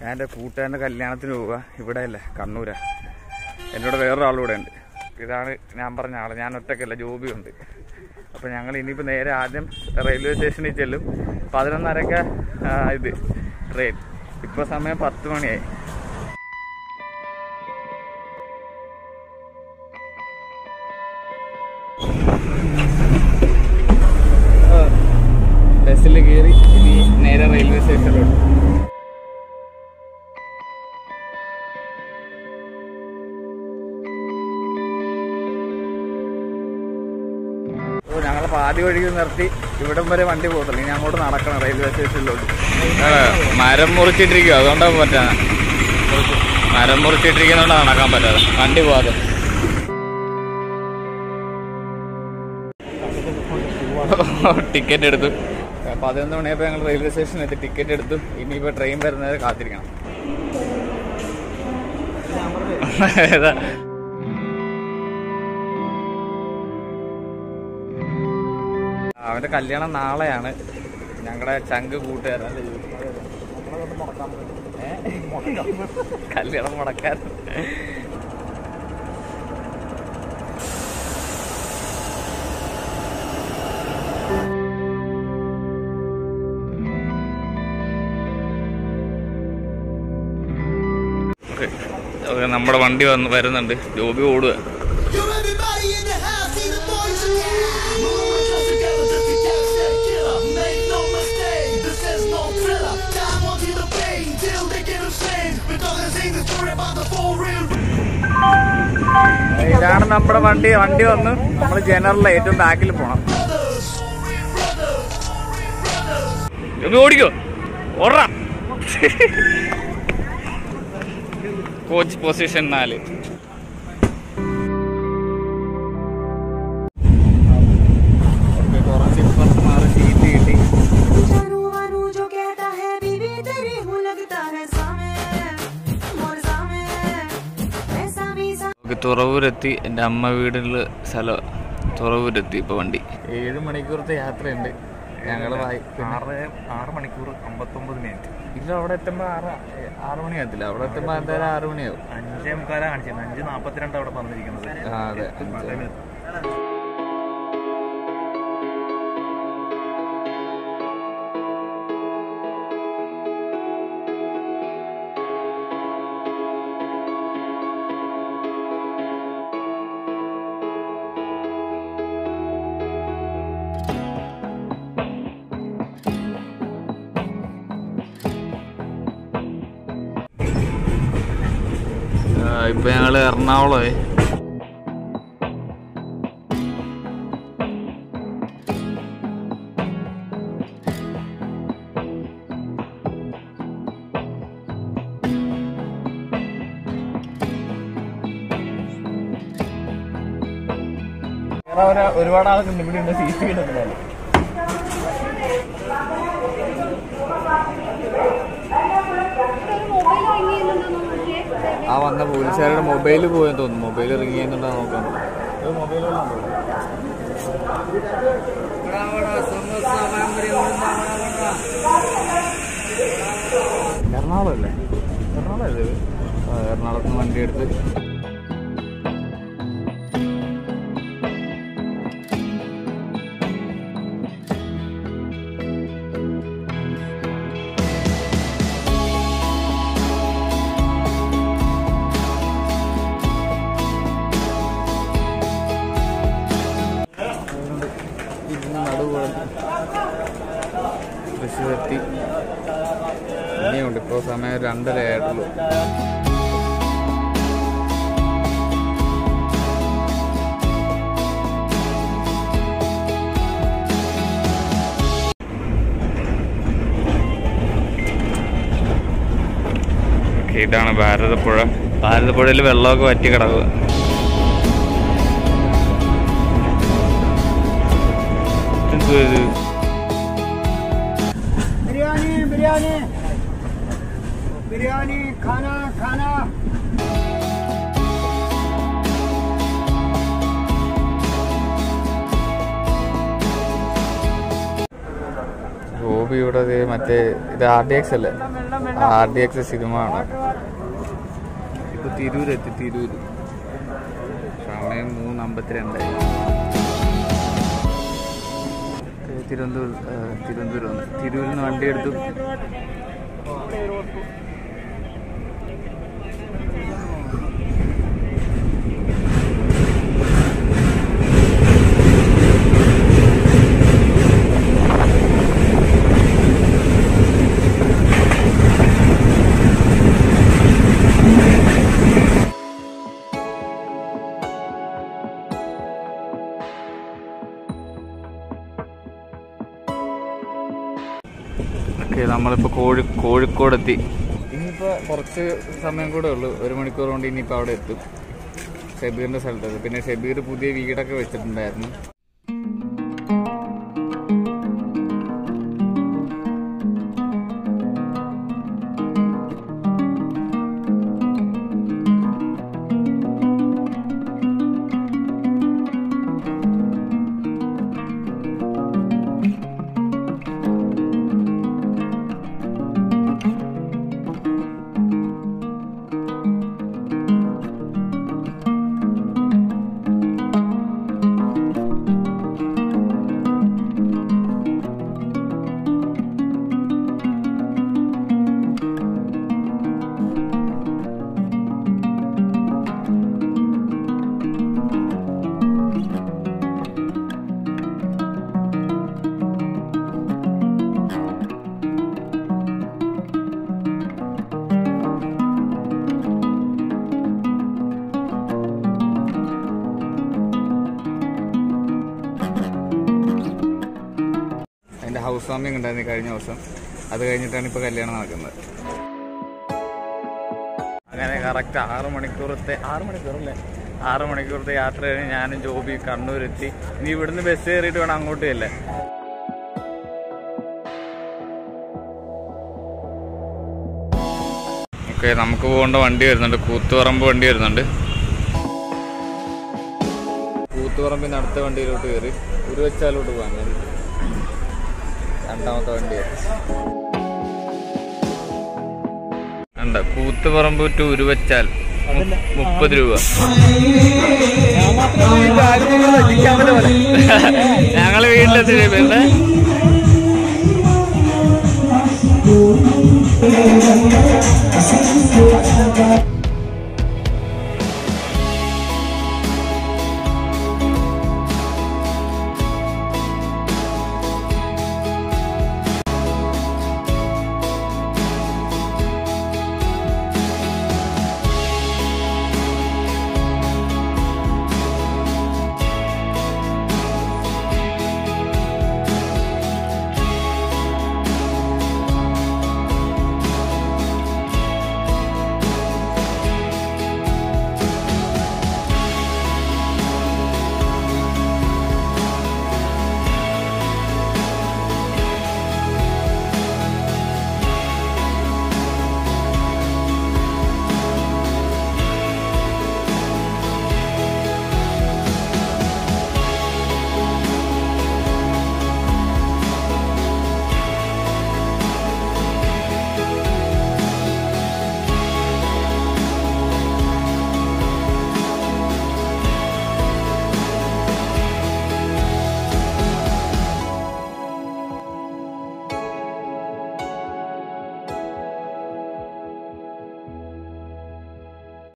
ഞാൻ എൻ്റെ കൂട്ടുകാരൻ്റെ കല്യാണത്തിന് പോവുക ഇവിടെ അല്ലേ കണ്ണൂരാ എന്നോട് വേറൊരാളും ഇവിടെ ഉണ്ട് ഇതാണ് ഞാൻ പറഞ്ഞ ആള് ഞാൻ ഒറ്റക്കല്ല ജോബിയുണ്ട് അപ്പോൾ ഞങ്ങൾ ഇനിയിപ്പോൾ നേരെ ആദ്യം റെയിൽവേ സ്റ്റേഷനിൽ ചെല്ലും പതിനൊന്നരക്ക ആ, ഇത് ട്രെയിൻ ഇപ്പോൾ സമയം പത്ത് മണിയായി ബസ്സിൽ കയറി ഇനി നേരെ റെയിൽവേ സ്റ്റേഷനിലോട്ട് ഓ ഞങ്ങൾ പാതി വഴിക്ക് നിർത്തി ഇവിടം വരെ വണ്ടി പോകത്തില്ല ഇനി അങ്ങോട്ട് നടക്കണം റെയിൽവേ സ്റ്റേഷനിലോട്ട് മരം മുറിച്ചിട്ടിരിക്കും അതുകൊണ്ടാണ് പറ്റാ മരം മുറിച്ചിട്ടിരിക്കുന്നതുകൊണ്ട് നടക്കാൻ പറ്റാതെ വണ്ടി പോകാതെ ടിക്കറ്റ് എടുത്തു പതിനൊന്ന് മണിയപ്പോൾ ഞങ്ങൾ റെയിൽവേ സ്റ്റേഷനിൽ എത്തി ടിക്കറ്റ് എടുത്തു ഇനിയിപ്പോൾ ട്രെയിൻ വരുന്നത് കാത്തിരിക്കണം ഏതാ അവന്റെ കല്യാണം നാളെയാണ് ഞങ്ങളുടെ ചങ്ക് കൂട്ടുകാരൻ കല്യാണം മുടക്കാൻ ഓക്കെ ഓക്കെ നമ്മുടെ വണ്ടി വന്ന് വരുന്നുണ്ട് ജോബി ഓടുക Yo, everybody in the house, see the boys again. Move us together, just a cat set killer. Make no mistake, this is no thriller. Time on to the pain till they get insane. We're talking sing the story about the four real. ഇതാണ് നമ്മുടെ വണ്ടി വണ്ടി വന്ന് നമ്മൾ ജനറലിൽ ഏറ്റവും ബാക്കിൽ പോണം brothers. Four real brothers. Four real brothers. Joby ഓടിക്കോ ഓടാ കോച്ച് പൊസിഷൻ നാല് കുറച്ച് ഇപ്പുറത്ത് മാറി സീറ്റ് കിട്ടി जानू वानू जो कहता है बीवी तेरी हूँ लगता है सामे मोर सामे ऐसा भी सा നമുക്ക് തുറവൂരെത്തി എൻ്റെ അമ്മ വീടിൽ സ്ഥലം തുറവൂരെത്തി ഇപ്പോൾ വണ്ടി ഏഴ് മണിക്കൂറത്തെ യാത്രയുണ്ട് ഞങ്ങൾ ആറ് ആറ് മണിക്കൂർ അമ്പത്തൊമ്പത് മിനിറ്റ് ഇല്ല അവിടെ എത്തുമ്പോൾ ആറ് ആറ് മണിയാകത്തില്ല അവിടെ എത്തുമ്പോൾ എന്തായാലും ആറ് മണിയാവും അഞ്ചേ മുക്കാലാണ് കാണിച്ചത് അഞ്ച് നാൽപ്പത്തിരണ്ട് അവിടെ പറഞ്ഞിരിക്കുന്നത് ആ അതെ അഞ്ച്. ആ, ഇപ്പൊ ഞങ്ങള് എറണാകുളമേ ഒരുപാട് ആൾക്കുണ്ട് ഇവിടെ ഉണ്ട് സീറ്റ് കിട്ടുന്നില്ല ആ വന്ന പോലീസുകാരുടെ മൊബൈൽ പോയെന്ന് തോന്നുന്നു മൊബൈൽ റിങ് ചെയ്യുന്നുണ്ടോ നോക്കാൻ മൊബൈൽ എറണാകുളം അല്ലേ എറണാകുളം അല്ലേ ഇത്? ആ, എറണാകുളത്ത് നിന്ന് വണ്ടി എടുത്ത് ഇന്ന് നടുവ് തൃശ്ശൂരെത്തി ഇനിയുണ്ട് ഇപ്പോൾ സമയം രണ്ടര ആയിട്ടുള്ളൂ ഓക്കെ ഇതാണ് ഭാരതപ്പുഴ ഭാരതപ്പുഴയിൽ വെള്ളമൊക്കെ വറ്റി കിടക്കുക എന്തുവാ ഇത് बिरयानी बिरयानी बिरयानी खाना खाना ഗോപി ഇവിടെ ദേ മറ്റേ ഇത് ആർ ഡി എക്സ് അല്ലേ ആർ ഡി എക്സ് സിനിമ ആണ് ഇപ്പൊ തിരൂരെത്തി തിരൂര് സമയം മൂന്ന് അമ്പത്തിരണ്ടായി ഏ, തിരുവനന്തപുരം ഏ, തിരുവനന്തപുരം വന്നു. തിരൂരിൽ നിന്ന് വണ്ടി എടുത്തു ഓക്കെ നമ്മളിപ്പോൾ കോഴി കോഴിക്കോടെത്തി ഇനിയിപ്പോൾ കുറച്ച് സമയം കൂടെ ഉള്ളൂ ഒരു മണിക്കൂർ കൊണ്ട് ഇനിയിപ്പോൾ അവിടെ എത്തും ഷബീറിൻ്റെ സ്ഥലത്ത് പിന്നെ ഷബീർ പുതിയ വീടൊക്കെ വെച്ചിട്ടുണ്ടായിരുന്നു അതിൻ്റെ ഹൗസ് വാമിങ് ഉണ്ടായിരുന്നു കഴിഞ്ഞ ദിവസം അത് കഴിഞ്ഞിട്ടാണ് ഇപ്പോൾ കല്യാണം നടക്കുന്നത് അങ്ങനെ കറക്റ്റ് ആറ് മണിക്കൂറത്തെ ആറ് മണിക്കൂറല്ലേ ആറ് മണിക്കൂറത്തെ യാത്ര കഴിഞ്ഞ് ഞാനും ജോബി കണ്ണൂരെത്തി ഇനി ഇവിടുന്ന് ബസ് കയറിയിട്ട് വേണം അങ്ങോട്ട് ചെല്ലേ ഓക്കെ നമുക്ക് പോകേണ്ട വണ്ടി വരുന്നുണ്ട് കൂത്തുപറമ്പ് വണ്ടി വരുന്നുണ്ട് കൂത്തുപറമ്പിന് അടുത്ത വണ്ടിയിലോട്ട് കയറി ഉരുവച്ചാലോട്ട് പോകാൻ വേണ്ടി രണ്ടാമത്തെ വണ്ടി ഉണ്ട് കൂത്തുപറമ്പ് ടു ഉരുവച്ചാൽ മു- മുപ്പത് രൂപ ഞങ്ങള് വീട്ടിലെത്തി പിന്നെ